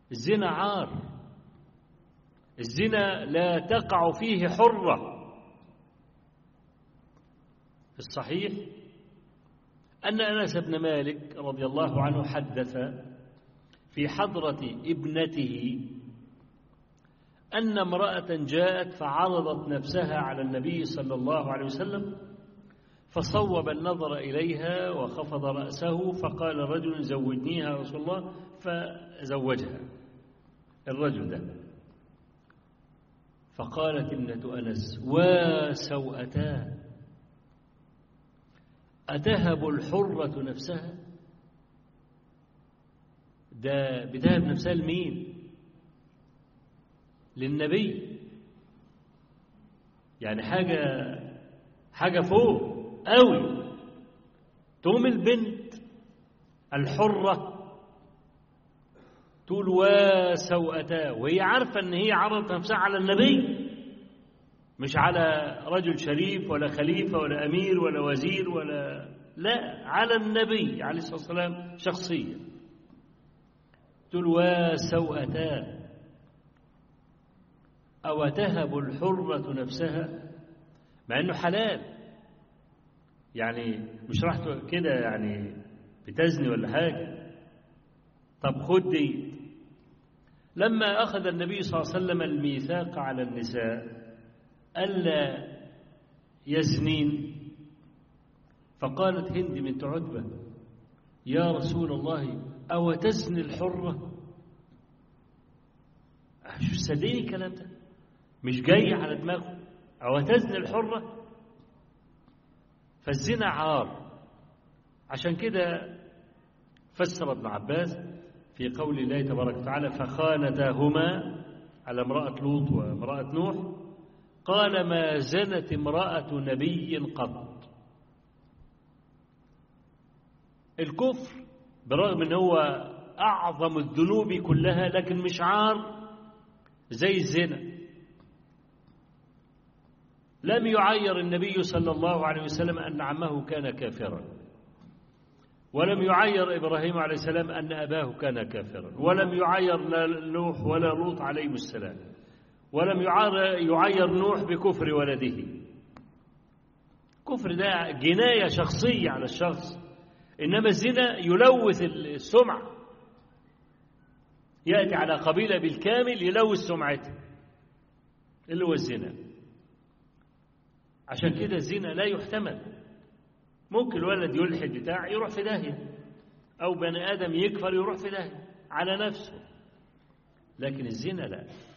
الزنا عار الزنا لا تقع فيه حرة في الصحيح أن أنس بن مالك رضي الله عنه حدث في حضرة ابنته أن امرأة جاءت فعرضت نفسها على النبي صلى الله عليه وسلم فصوب النظر إليها وخفض رأسه فقال رجل زوجنيها رسول الله فزوجها الرجل ده فقالت ابنة أنس وسوءتان أتهب الحرة نفسها ده بتهب نفسها لمين للنبي يعني حاجة حاجة فوق قوي تقوم البنت الحرة تقول وسوءتاه وهي عارفة ان هي عرضت نفسها على النبي مش على رجل شريف ولا خليفة ولا أمير ولا وزير ولا لا على النبي عليه الصلاة والسلام شخصيا تقول وسوءتاه أو تهب الحرة نفسها مع أنه حلال يعني مش راح كده يعني بتزني ولا حاجة طب خد دي لما أخذ النبي صلى الله عليه وسلم الميثاق على النساء ألا يزنين فقالت هند بنت عتبة يا رسول الله أو تزني الحرة شو صدقني الكلام ده مش جاي على دماغه أو تزني الحرة فالزنا عار عشان كده فسر ابن عباس في قول الله تبارك وتعالى فخانتاهما على امرأة لوط وامرأة نوح قال ما زنت امرأة نبي قط الكفر برغم ان هو أعظم الذنوب كلها لكن مش عار زي الزنا لم يعير النبي صلى الله عليه وسلم أن عمه كان كافرا ولم يعير إبراهيم عليه السلام أن أباه كان كافرا ولم يعير نوح ولا لوط عليهم السلام ولم يعير نوح بكفر ولده كفر ده جناية شخصية على الشخص إنما الزنا يلوث السمعة يأتي على قبيلة بالكامل يلوث سمعتها اللي هو الزنا عشان كده الزنا لا يحتمل ممكن الولد يلحد بتاع يروح في داهية أو بني آدم يكفر يروح في داهية على نفسه لكن الزنا لا